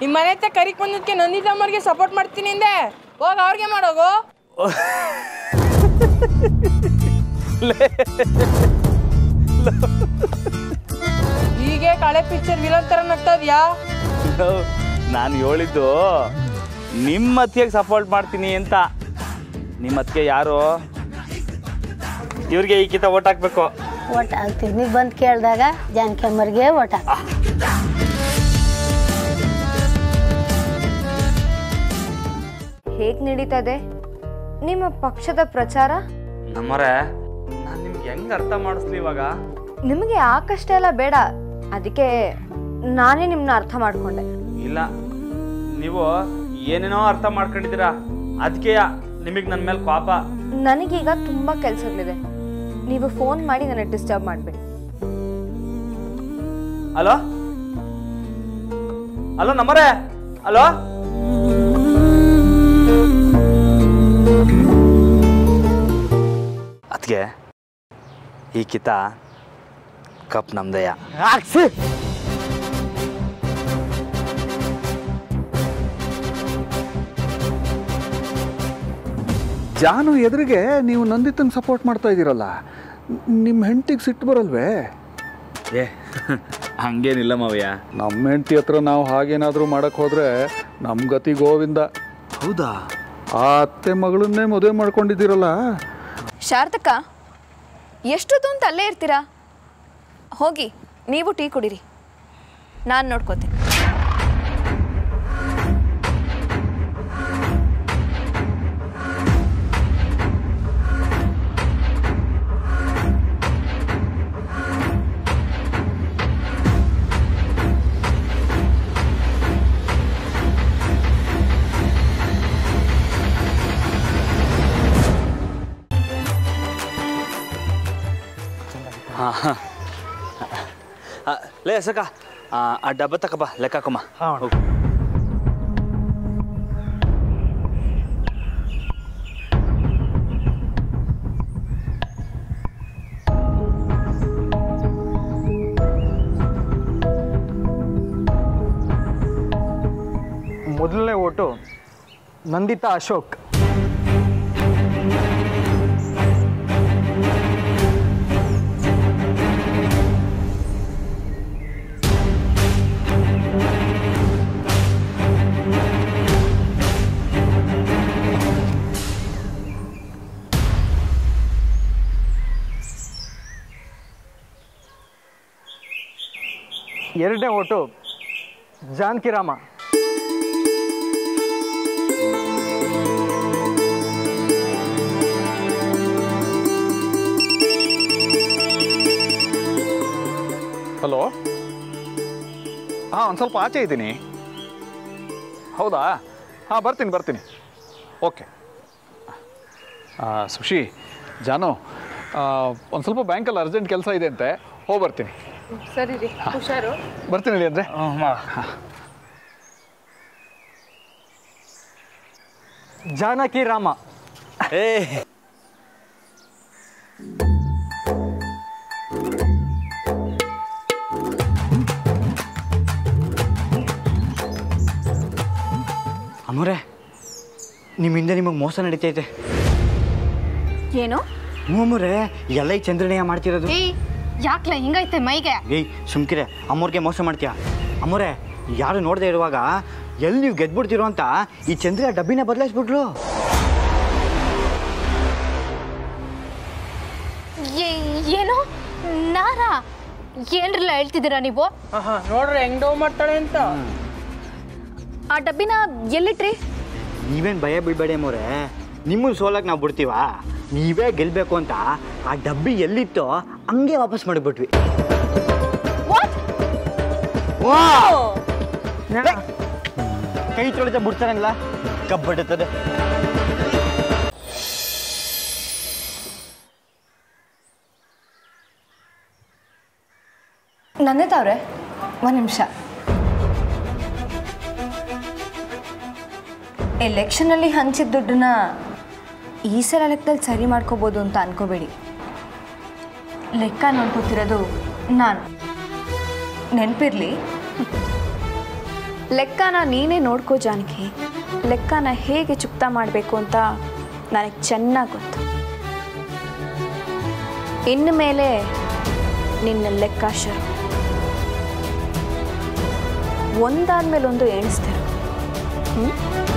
ನಿಮ್ಮ ಮನೆ ಹತ್ರ ಕರಿಕ್ ಬಂದಕ್ಕೆ ನಂದಿತಮ್ಮರಿಗೆ ಸಪೋರ್ಟ್ ಮಾಡ್ತೀನಿ ಹಿಂದೆ ಹೋಗ ಅವ್ರಿಗೆ ಮಾಡೋಗು ಹೀಗೆ ಕಳೆ ಪಿಕ್ಚರ್ ವಿಲನ್ ತರ ನಗ್ತದ್ಯಾ ನಾನು ಹೇಳಿದ್ದು ನಿಮ್ಮ ಅತ್ತಿಗೆ ಸಪೋರ್ಟ್ ಮಾಡ್ತೀನಿ ಅಂತ ನಿಮ್ಮ ಅತ್ತಿಗೆ ಯಾರು ಇವ್ರಿಗೆ ಈ ಕಿತ ಓಟ್ ಹಾಕ್ಬೇಕು ಒಟ್ಟು ಹಾಕ್ತೀವಿ ನೀವು ಬಂದು ಕೇಳಿದಾಗ ಜಾನಕಿಯಮ್ಮರಿಗೆ ಒಟ್ಟು ಹಾಕ್ತೀವಿ ಹೇಗೆ ನಡೀತದೆ ನಿಮ್ಮ ಪಕ್ಷದ ಪ್ರಚಾರ ನಮ್ಮರೆ ನಾನು ನಿಮ್ಗೆ ಹೆಂಗ್ ಅರ್ಥ ಮಾಡಿಸ್ಲಿ ಇವಾಗ ನಿಮಗೆ ಆ ಕಷ್ಟ ಎಲ್ಲ ಬೇಡ ಅದಕ್ಕೆ ನಾನೇ ನಿಮ್ಮನ್ನ ಅರ್ಥ ಮಾಡ್ಕೊಂಡೆ ಇಲ್ಲ ನೀವು ಏನೇನೋ ಅರ್ಥ ಮಾಡ್ಕೊಂಡಿದ್ದೀರಾ ಅದಕ್ಕೆ ನಿಮಗೆ ನನ್ನ ಮೇಲೆ ಪಾಪ ನನಗೀಗ ತುಂಬ ಕೆಲಸಗಳಿದೆ ನೀವು ಫೋನ್ ಮಾಡಿ ನನಗೆ ಡಿಸ್ಟರ್ಬ್ ಮಾಡಬೇಡಿ ಹಲೋ ಹಲೋ ನಮ್ಮರೆ ಹಲೋ ಅದಕ್ಕೆ ಈ ಕಿತ ಕಪ್ ನಮ್ದಯ್ಯ ಜಾನು ಎದುರಿಗೆ ನೀವು ನಂದಿತಂಗೆ ಸಪೋರ್ಟ್ ಮಾಡ್ತಾ ಇದ್ದೀರಲ್ಲ ನಿಮ್ಮ ಹೆಂಡತಿಗೆ ಸಿಟ್ಟು ಬರಲ್ವೇ ಏ ಹಂಗೇನಿಲ್ಲ ಮಾವಯ್ಯ ನಮ್ಮ ಹೆಂಡತಿ ಹತ್ರ ನಾವು ಹಾಗೇನಾದರೂ ಮಾಡಕ್ಕೆ ಹೋದರೆ ನಮ್ಮ ಗತಿ ಗೋವಿಂದ ಹೌದಾ ಆ ಅತ್ತೆ ಮಗಳನ್ನೇ ಮದುವೆ ಮಾಡ್ಕೊಂಡಿದ್ದೀರಲ್ಲ ಶಾರದಕ್ಕ ಎಷ್ಟೊತ್ತು ಅಂತ ಅಲ್ಲೇ ಇರ್ತೀರಾ ಹೋಗಿ ನೀವು ಟೀ ಕುಡೀರಿ ನಾನು ನೋಡ್ಕೋತೀನಿ ಆ, ಲೇ ಸಕ ಆ ಡಬ್ಬ ತಕ ಬಾ ಲೆಕ್ಕ ಹಾಕಮ್ಮ ಹೋಗು ಮೊದಲನೇ ಓಟು ನಂದಿತಾ ಅಶೋಕ್ ಎರಡನೇ ಓಟು ಜಾನಕಿರಾಮ ಹಲೋ ಹಾಂ ಒಂದು ಸ್ವಲ್ಪ ಆಚೆ ಇದ್ದೀನಿ ಹೌದಾ ಹಾಂ ಬರ್ತೀನಿ ಬರ್ತೀನಿ ಓಕೆ ಸುಶಿ ಜಾನು ಒಂದು ಸ್ವಲ್ಪ ಬ್ಯಾಂಕಲ್ಲಿ ಅರ್ಜೆಂಟ್ ಕೆಲಸ ಇದೆ ಅಂತೆ ಹೋಗಿ ಬರ್ತೀನಿ ಸರಿ ರೀ ಹುಷಾರು ಬರ್ತೀನಿ ಹೇಳಿ ಅಂದರೆ ಜಾನಕಿ ರಾಮ ಏ ಅಮ್ಮೋರೆ ನಿಮ್ಮಿಂದ ನಿಮಗೆ ಮೋಸ ನಡೀತೈತೆ ಏನು ಹ್ಞೂ ಅಮ್ಮೋರೆ ಎಲ್ಲ ಈ ಚಂದ್ರನಯ್ಯ ಮಾಡ್ತಿರೋದು ಏಯ್ ಯಾಕ್ಲ ಹಿಂಗೈತೆ ಮೈಗೆ ಏಯ್ ಸುಮ್ಕಿರೆ ಅಮ್ಮೋರ್ಗೆ ಮೋಸ ಮಾಡ್ತೀಯ ಅಮ್ಮೋರೆ ಯಾರು ನೋಡದೆ ಇರುವಾಗ ಎಲ್ಲಿ ನೀವು ಗೆದ್ಬಿಡ್ತೀರೋ ಅಂತ ಈ ಚಂದ್ರ ಡಬ್ಬಿನ ಬದಲಾಯಿಸ್ಬಿಟ್ರು ಏನು ನಾರಾ ಏನ್ರಲ್ಲ ಹೇಳ್ತಿದ್ದೀರಾ ನೀವು ಆಹಾ ನೋಡ್ರಿ ಹೆಂಗ್ ಡೌ ಮಾಡ್ತಾಳೆ ಅಂತ ಆ ಡಬ್ಬಿನ ಎಲ್ಲಿಟ್ರಿ ನೀವೇನು ಭಯ ಬೀಳ್ಬೇಡಿ ಅಮ್ಮೋರೆ ನಿಮ್ಮನ್ನು ಸೋಲಕ್ಕೆ ನಾವು ಬಿಡ್ತೀವಾ ನೀವೇ ಗೆಲ್ಲಬೇಕು ಅಂತ ಆ ಡಬ್ಬಿ ಎಲ್ಲಿತ್ತೋ ಹಂಗೆ ವಾಪಸ್ ಮಾಡಿಬಿಟ್ವಿ ಕೈ ತೊಳೆದ ಬಿಡ್ತಾರಲ್ಲ ಕಬ್ಬಡ್ತದೆ ನಂದಿತವ್ರೆ ಒಂದು ನಿಮಿಷ ಎಲೆಕ್ಷನಲ್ಲಿ ಹಂಚಿದ ದುಡ್ಡನ್ನ ಈ ಸಲ ಲೆಕ್ಕದಲ್ಲಿ ಸರಿ ಮಾಡ್ಕೋಬೋದು ಅಂತ ಅನ್ಕೋಬೇಡಿ ಲೆಕ್ಕ ನೋಡ್ಕೋತಿರೋದು ನಾನು ನೆನಪಿರಲಿ ಲೆಕ್ಕನ ನೀನೇ ನೋಡ್ಕೋ ಜಾನಕಿ ಲೆಕ್ಕನ ಹೇಗೆ ಚುಕ್ತ ಮಾಡಬೇಕು ಅಂತ ನನಗೆ ಚೆನ್ನಾಗಿ ಗೊತ್ತು ಇನ್ನು ಮೇಲೆ ನಿನ್ನ ಲೆಕ್ಕ ಶುರು ಒಂದಾದ್ಮೇಲೆ ಒಂದು ಎಣಿಸ್ತಿರು ಹ್ಞೂ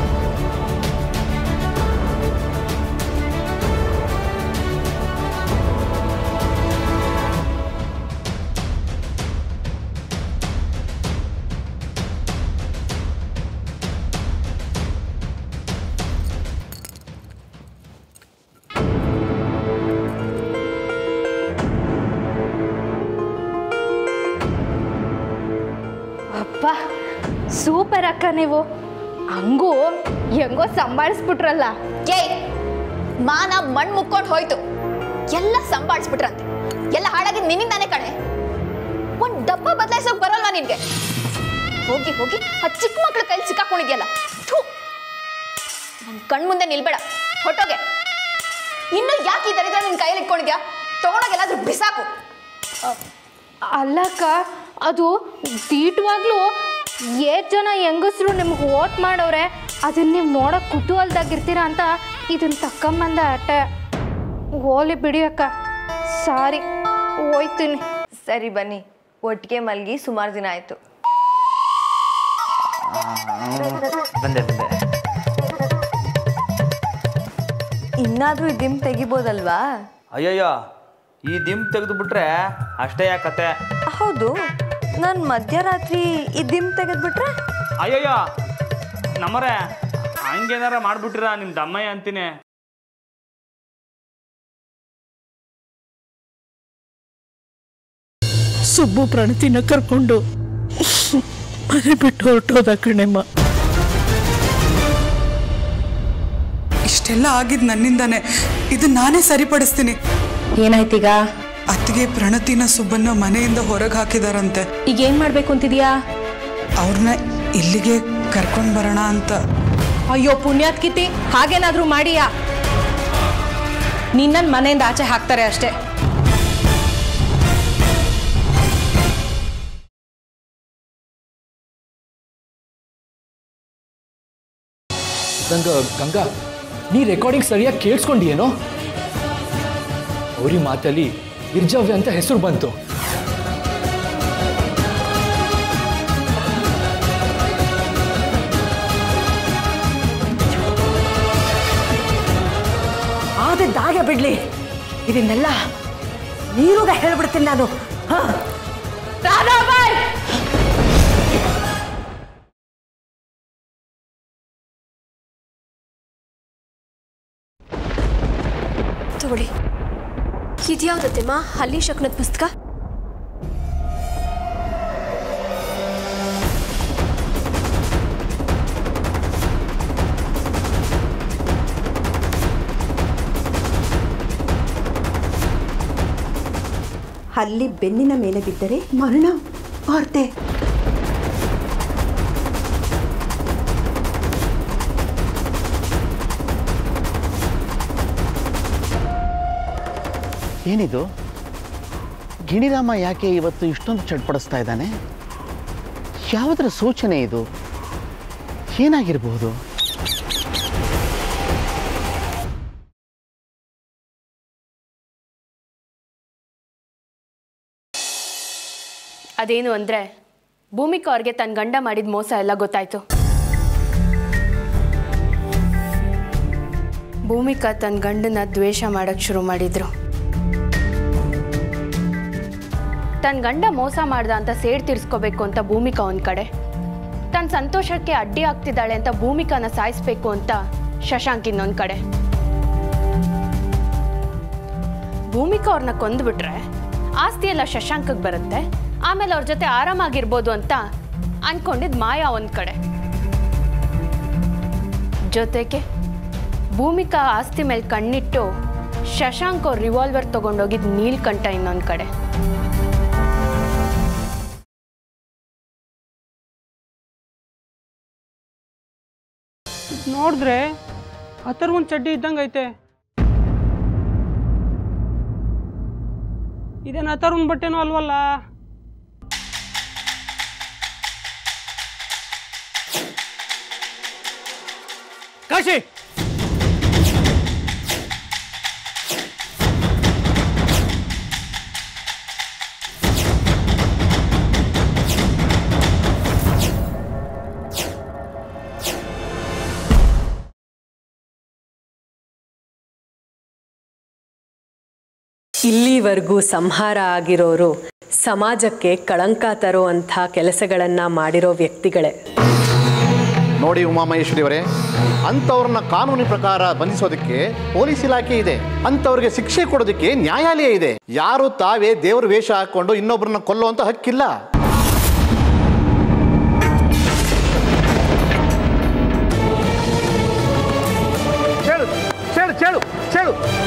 ಅಪ್ಪ ಸೂಪರ್ ಅಕ್ಕ ನೀವು ಹಂಗೂ ಹೆಂಗೋ ಸಂಭಾಳಿಸ್ಬಿಟ್ರಲ್ಲ ಏಯ್ ಮಾನ ಮಣ್ ಮುಕ್ಕೊಂಡು ಹೋಯ್ತು ಎಲ್ಲ ಸಂಭಾಳಿಸ್ಬಿಟ್ರಂತೆ ಎಲ್ಲ ಹಾಳಾಗಿದ್ ನಿನ್ನಿಂದಾನೇ ಕಣೆ ಒಂದ್ ಡಬ್ಬ ಬದಲಾಯಿಸೋಕ್ ಬರಲ್ವಾ ನಿನ್ಗೆ ಹೋಗಿ ಹೋಗಿ ಆ ಚಿಕ್ಕ ಮಕ್ಳ ಕೈಲಿ ಸಿಕ್ಕಾಕೊಂಡಿದ್ಯಲ್ಲ ಥೂ ನನ್ ಕಣ್ ಮುಂದೆ ನಿಲ್ಬೇಡ ಹೊಟ್ಟೋಗೆ ಇನ್ನು ಯಾಕೆ ಈ ದರಿದ್ರ ನಿನ್ ಕೈಯಲ್ಲಿ ಇಟ್ಕೊಂಡಿದ್ಯಾ ತಗೊಂಡೋಗೆಲ್ಲಾದ್ರೂ ಬಿಸಾಕು ಅಲ್ಲಕ್ಕ ಅದು ದೀಟವಾಗ್ಲೂ ಏಟ್ ಜನ ಹೆಂಗಸರು ನಿಮ್ಗೆ ಓಟ್ ಮಾಡವ್ರೆ ಅದನ್ನ ನೀವು ನೋಡೋಕೆ ಕುತೂಹಲದಾಗಿರ್ತೀರ ಅಂತ ಇದನ್ನ ತಕ್ಕಂಬಂದ ಆಟ ಹೋಲಿ ಬಿಡಿ ಅಕ್ಕ ಸಾರಿ ಹೋಯ್ತೀನಿ ಸರಿ ಬನ್ನಿ ಒಟ್ಟಿಗೆ ಮಲಗಿ ಸುಮಾರು ದಿನ ಆಯಿತು ಬಂದೆ ಬಂದೆ ಇನ್ನಾದರೂ ಇದಿಮ್ ತೆಗಿಬೋದಲ್ವಾ ಅಯ್ಯಯ್ಯೋ ಈ ದಿಮ್ ತೆಗೆದು ಬಿಟ್ರೆ ಅಷ್ಟೇ ಕತೆ ಹೌದು ನಾನು ಮಧ್ಯರಾತ್ರಿ ಈ ದಿಮ್ ತೆಗೆದ್ಬಿಟ್ರೆ ಅಯ್ಯಯ್ಯೋ ನಮ್ಮರೆ ಹಂಗೇನಾರ ಮಾಡ್ಬಿಟ್ಟಿರ ನಿಮ್ಮ ದಮ್ಮಯ್ಯ ಅಂತೀನಿ ಸುಬ್ಬು ಪ್ರಣತಿನ ಕರ್ಕೊಂಡು ಮನೆ ಬಿಟ್ಟು ಹೊರಟೋದ ಕಣೆಮ್ಮ ಇಷ್ಟೆಲ್ಲ ಆಗಿದ್ ನನ್ನಿಂದಾನೆ ಇದು ನಾನೇ ಸರಿಪಡಿಸ್ತೀನಿ ಏನಾಯ್ತೀಗ ಅತ್ತಿಗೆ ಪ್ರಣತಿನ ಸುಬ್ಬನ್ನ ಮನೆಯಿಂದ ಹೊರಗೆ ಹಾಕಿದಾರಂತೆ ಈಗ ಏನು ಮಾಡಬೇಕು ಅಂತಿದ್ಯಾ ಅವ್ರನ್ನ ಇಲ್ಲಿಗೆ ಕರ್ಕೊಂಡು ಬರೋಣ ಅಂತ ಅಯ್ಯೋ ಪುಣ್ಯಾತ್ಕಿತಿ ಹಾಗೇನಾದ್ರೂ ಮಾಡಿಯಾ ನಿನ್ನನ್ ಮನೆಯಿಂದ ಆಚೆ ಹಾಕ್ತಾರೆ ಅಷ್ಟೇ ಗಂಗಾ ಗಂಗಾ ನೀ ರೆಕಾರ್ಡಿಂಗ್ ಸರಿಯಾಗಿ ಕೇಳಿಸ್ಕೊಂಡಿಯೇನೋ ಅವ್ರಿ ಮಾತಲ್ಲಿ ಇರ್ಜವ್ಯ ಅಂತ ಹೆಸರು ಬಂತು ಆದದ್ದಾಗೆ ಬಿಡ್ಲಿ ಇದನ್ನೆಲ್ಲ ನೀರುಗ ಹೇಳ್ಬಿಡ್ತೀನಿ ನಾನು ಹಾ ತಗೊಳ್ಳಿ ಇದ್ಯಾವ್ದತ್ತೆಮ್ಮ ಹಲ್ಲಿ ಶಕ್ನದ ಪುಸ್ತಕ ಹಲ್ಲಿ ಬೆನ್ನಿನ ಮೇಲೆ ಬಿದ್ದರೆ ಮರಣ ವಾರ್ತೆ ಏನಿದು ಗಿಣಿರಾಮ ಯಾಕೆ ಇವತ್ತು ಇಷ್ಟೊಂದು ಚಡ್ಪಡಿಸ್ತಾ ಇದ್ದಾನೆ ಯಾವುದರ ಸೂಚನೆ ಇದು ಏನಾಗಿರಬಹುದು ಅದೇನು ಅಂದರೆ ಭೂಮಿಕಾ ಅವ್ರಿಗೆ ತನ್ನ ಗಂಡ ಮಾಡಿದ ಮೋಸ ಎಲ್ಲ ಗೊತ್ತಾಯ್ತು ಭೂಮಿಕಾ ತನ್ನ ಗಂಡನ ದ್ವೇಷ ಮಾಡಕ್ಕೆ ಶುರು ಮಾಡಿದ್ರು ತನ್ನ ಗಂಡ ಮೋಸ ಮಾಡ್ದ ಅಂತ ಸೇಡ್ ತೀರಿಸ್ಕೋಬೇಕು ಅಂತ ಭೂಮಿಕಾ ಒಂದು ಕಡೆ ತನ್ನ ಸಂತೋಷಕ್ಕೆ ಅಡ್ಡಿ ಆಗ್ತಿದ್ದಾಳೆ ಅಂತ ಭೂಮಿಕಾನ ಸಾಯಿಸ್ಬೇಕು ಅಂತ ಶಶಾಂಕ್ ಇನ್ನೊಂದು ಕಡೆ ಭೂಮಿಕಾ ಅವ್ರನ್ನ ಕೊಂದ್ಬಿಟ್ರೆ ಆಸ್ತಿ ಎಲ್ಲ ಶಶಾಂಕಕ್ಕೆ ಬರುತ್ತೆ ಆಮೇಲೆ ಅವ್ರ ಜೊತೆ ಆರಾಮಾಗಿರ್ಬೋದು ಅಂತ ಅನ್ಕೊಂಡಿದ್ ಮಾಯಾ ಒಂದ್ ಕಡೆ ಜೊತೆಗೆ ಭೂಮಿಕಾ ಆಸ್ತಿ ಮೇಲೆ ಕಣ್ಣಿಟ್ಟು ಶಶಾಂಕ್ ಅವ್ರ ರಿವಾಲ್ವರ್ ತಗೊಂಡೋಗಿದ್ ನೀಲ್ಕಂಠ ಇನ್ನೊಂದ್ ಕಡೆ ನೋಡಿದ್ರೆ ಅಥರ್ವನ್ ಚಡ್ಡಿ ಇದ್ದಂಗೆ ಐತೆ ಇದೇನು ಅಥರ್ವನ್ ಬಟ್ಟೆನೂ ಅಲ್ವಲ್ಲ ಕಾಶಿ ಇಲ್ಲಿವರೆಗೂ ಸಂಹಾರ ಆಗಿರೋರು ಸಮಾಜಕ್ಕೆ ಕಳಂಕ ತರುವಂಥ ಕೆಲಸಗಳನ್ನು ಮಾಡಿರೋ ವ್ಯಕ್ತಿಗಳೇ ನೋಡಿ ಉಮಾಮಹೇಶ್ವರಿಯವರೇ ಅಂಥವ್ರನ್ನ ಕಾನೂನಿನ ಪ್ರಕಾರ ಬಂಧಿಸೋದಕ್ಕೆ ಪೊಲೀಸ್ ಇಲಾಖೆ ಇದೆ ಅಂಥವ್ರಿಗೆ ಶಿಕ್ಷೆ ಕೊಡೋದಕ್ಕೆ ನ್ಯಾಯಾಲಯ ಇದೆ ಯಾರು ತಾವೇ ದೇವ್ರ ವೇಷ ಹಾಕೊಂಡು ಇನ್ನೊಬ್ಬರನ್ನ ಕೊಲ್ಲುವಂತ ಹಕ್ಕಿಲ್ಲ ಚೇಳು ಚೇಳು ಚೇಳು ಚೇಳು